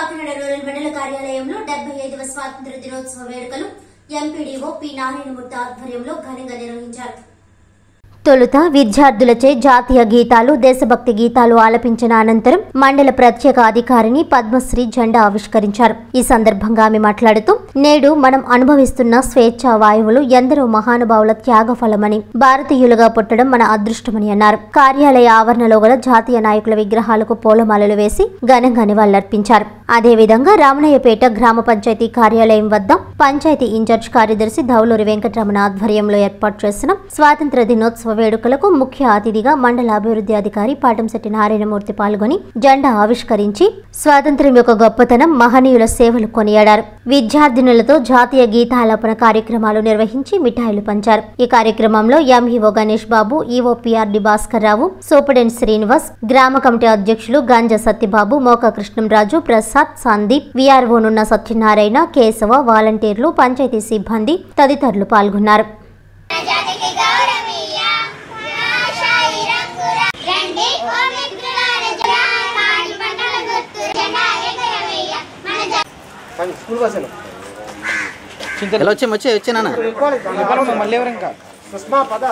Kakinada rural మండల కార్యాలయంలో డెబ్బై ఐదవ స్వాతంత్ర దినోత్సవ వేడుకలు ఎంపీడీఓ పి నారాయణమూర్తి ఆధ్వర్యంలో ఘనంగా నిర్వహించారు తొలుత విద్యార్థులచే జాతీయ గీతాలు దేశభక్తి గీతాలు ఆలపించిన అనంతరం మండల ప్రత్యేక అధికారిని పద్మశ్రీ జెండా ఆవిష్కరించారు ఈ సందర్భంగా ఆమె మాట్లాడుతూ నేడు మనం అనుభవిస్తున్న స్వేచ్ఛ వాయువులు ఎందరో మహానుభావుల త్యాగ ఫలమని భారతీయులుగా పుట్టడం మన అదృష్టమని అన్నారు కార్యాలయ ఆవరణలో గల జాతీయ నాయకుల విగ్రహాలకు పూలమాలలు వేసి ఘనంగా నివాళులర్పించారు అదేవిధంగా రామణయ్యపేట గ్రామ పంచాయతీ కార్యాలయం వద్ద పంచాయతీ ఇన్ఛార్జ్ కార్యదర్శి ధౌలూరి వెంకటరమణ ఆధ్వర్యంలో ఏర్పాటు చేసిన స్వాతంత్ర దినోత్సవ వేడుకలకు ముఖ్య అతిథిగా మండల అభివృద్ధి అధికారి పాటంశెట్టి నారాయణమూర్తి పాల్గొని జెండా ఆవిష్కరించి స్వాతంత్ర్యం యొక్క గొప్పతనం మహనీయుల సేవలు కొనియాడారు విద్యార్థినులతో జాతీయ గీతాలాపన కార్యక్రమాలు నిర్వహించి మిఠాయిలు పంచారు ఈ కార్యక్రమంలో MEO Ganesh Babu EO PRD Bhaskar Rao superintendent Srinivas గ్రామ కమిటీ అధ్యక్షులు గంజ సత్యబాబు మోక కృష్ణంరాజు ప్రసాద్ సందీప్ విఆర్ఓనున్న సత్యనారాయణ కేశవ వాలంటీర్లు పంచాయతీ సిబ్బంది తదితరులు పాల్గొన్నారు జాతికి గౌరవీయ ఆశాయి రంగుల రండి ఓ మిత్రులార జరా పాడి పంటల గుర్తు జెండా ఎగరవేయ మన జా- కానీ స్కూల్ బస్సులు ఎలా వచ్చే వచ్చే వచ్చానా మళ్ళీ ఎవరు ఇంకా సుష్మా పద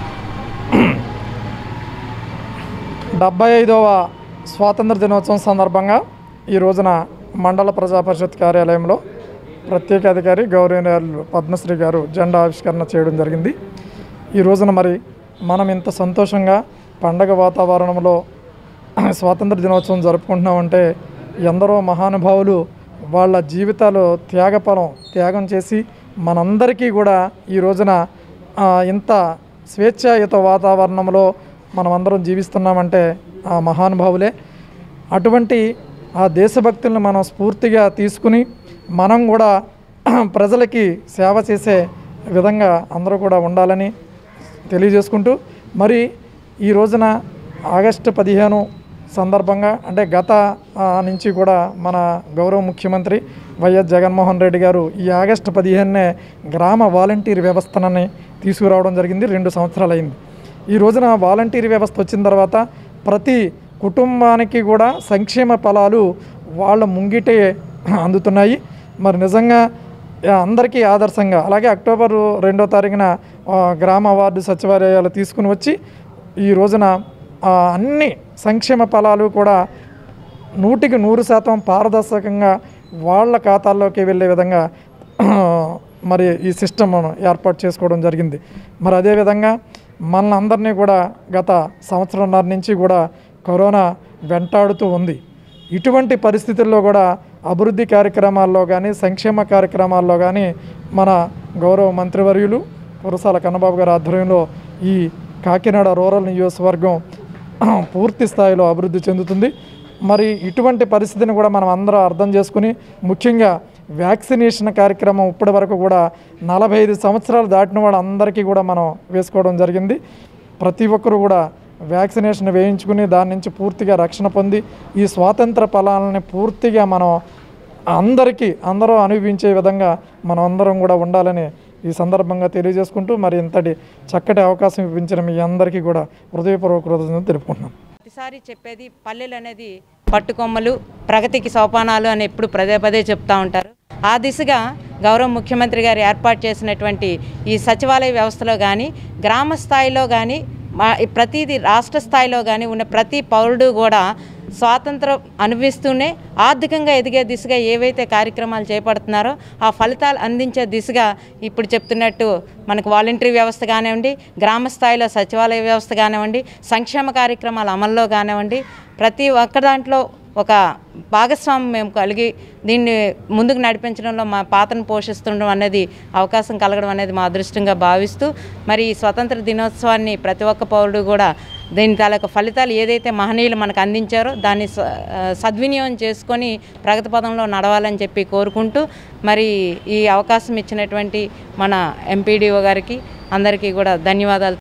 డెబ్బై ఐదవ స్వాతంత్ర దినోత్సవం సందర్భంగా ఈ రోజున మండల ప్రజా పరిషత్ కార్యాలయంలో ప్రత్యేక అధికారి గౌరవనీయులు పద్మశ్రీ గారు జెండా ఆవిష్కరణ చేయడం జరిగింది ఈ రోజున మరి మనం ఇంత సంతోషంగా పండగ వాతావరణంలో స్వాతంత్ర దినోత్సవం జరుపుకుంటున్నామంటే ఎందరో మహానుభావులు వాళ్ళ జీవితాలు త్యాగఫలం త్యాగం చేసి మనందరికీ కూడా ఈ రోజున ఆ, ఇంత స్వేచ్ఛాయుత వాతావరణంలో మనమందరం జీవిస్తున్నామంటే ఆ మహానుభావులే అటువంటి ఆ దేశభక్తులను మనం స్ఫూర్తిగా తీసుకుని మనం కూడా ప్రజలకి సేవ చేసే విధంగా అందరూ కూడా ఉండాలని తెలియజేసుకుంటూ మరి ఈ రోజున ఆగస్టు పదిహేను సందర్భంగా అంటే గత ఆ, నుంచి కూడా మన గౌరవ ముఖ్యమంత్రి వైఎస్ జగన్మోహన్ రెడ్డి గారు ఈ ఆగస్టు పదిహేనునే గ్రామ వాలంటీర్ వ్యవస్థనని తీసుకురావడం జరిగింది రెండు సంవత్సరాలు అయింది ఈ రోజున వాలంటీర్ వ్యవస్థ వచ్చిన తర్వాత ప్రతి కుటుంబానికి కూడా సంక్షేమ ఫలాలు వాళ్ళ ముంగిటే అందుతున్నాయి మరి నిజంగా ఆ, అందరికీ ఆదర్శంగా అలాగే అక్టోబర్ రెండో తారీఖున ఆ, గ్రామ వార్డు సచివాలయాలు తీసుకుని వచ్చి ఈ రోజున ఆ, అన్ని సంక్షేమ ఫలాలు కూడా నూటికి నూరు శాతం పారదర్శకంగా వాళ్ళ ఖాతాల్లోకి వెళ్ళే విధంగా మరి ఈ సిస్టమ్ ఏర్పాటు చేసుకోవడం జరిగింది మరి అదేవిధంగా మన అందరినీ కూడా గత సంవత్సరంన్నర నుంచి కూడా కరోనా వెంటాడుతూ ఉంది ఇటువంటి పరిస్థితుల్లో కూడా అభివృద్ధి కార్యక్రమాల్లో కానీ సంక్షేమ కార్యక్రమాల్లో కానీ మన గౌరవ మంత్రివర్యులు కురసాల కన్నబాబు గారి ఆధ్వర్యంలో ఈ కాకినాడ రూరల్ నియోజకవర్గం పూర్తి స్థాయిలో అభివృద్ధి చెందుతుంది మరి ఇటువంటి పరిస్థితిని కూడా మనం అందరం అర్థం చేసుకుని ముఖ్యంగా వ్యాక్సినేషన్ కార్యక్రమం ఇప్పటి వరకు కూడా నలభై ఐదు సంవత్సరాలు దాటిన వాళ్ళందరికీ కూడా మనం వేసుకోవడం జరిగింది ప్రతి ఒక్కరు కూడా వ్యాక్సినేషన్ వేయించుకుని దాని నుంచి పూర్తిగా రక్షణ పొంది ఈ స్వాతంత్ర ఫలాలని పూర్తిగా మనం అందరికీ అందరూ అనుభవించే విధంగా మనం అందరం కూడా ఉండాలని ఈ సందర్భంగా తెలియజేసుకుంటూ మరి ఇంతటి చక్కటి అవకాశం ఇప్పించిన మీ అందరికీ కూడా హృదయపూర్వక కృతజ్ఞతలు తెలుపుకుంటున్నాను ప్రతిసారి చెప్పేది పల్లెలు అనేది పట్టుకొమ్మలు ప్రగతికి సోపానాలు అని ఎప్పుడు పదే పదే చెప్తా ఉంటారు ఆ దిశగా గౌరవ ముఖ్యమంత్రి గారు ఏర్పాటు చేసినటువంటి ఈ సచివాలయ వ్యవస్థలో కానీ గ్రామ స్థాయిలో కానీ మా ప్రతిదీ రాష్ట్ర స్థాయిలో కానీ ఉన్న ప్రతి పౌరుడు కూడా స్వాతంత్రం అనుభవిస్తూనే ఆర్థికంగా ఎదిగే దిశగా ఏవైతే కార్యక్రమాలు చేపడుతున్నారో ఆ ఫలితాలు అందించే దిశగా ఇప్పుడు చెప్తున్నట్టు మనకు వాలంటరీ వ్యవస్థ కానివ్వండి గ్రామ స్థాయిలో సచివాలయ వ్యవస్థ కానివ్వండి సంక్షేమ కార్యక్రమాల అమల్లో కానివ్వండి ప్రతి ఒక్క దాంట్లో ఒక భాగస్వామ్యం మేము కలిగి దీన్ని ముందుకు నడిపించడంలో మా పాత్రను పోషిస్తుండడం అనేది అవకాశం కలగడం అనేది మా అదృష్టంగా భావిస్తూ మరి ఈ స్వతంత్ర దినోత్సవాన్ని ప్రతి ఒక్క పౌరుడు కూడా దీని తాలూకు ఫలితాలు ఏదైతే మహనీయులు మనకు అందించారో దాన్ని స- ఆ, సద్వినియోగం చేసుకొని ప్రగతి పదంలో నడవాలని చెప్పి కోరుకుంటూ మరి ఈ అవకాశం ఇచ్చినటువంటి మన ఎంపీడీఓ గారికి అందరికీ కూడా ధన్యవాదాలు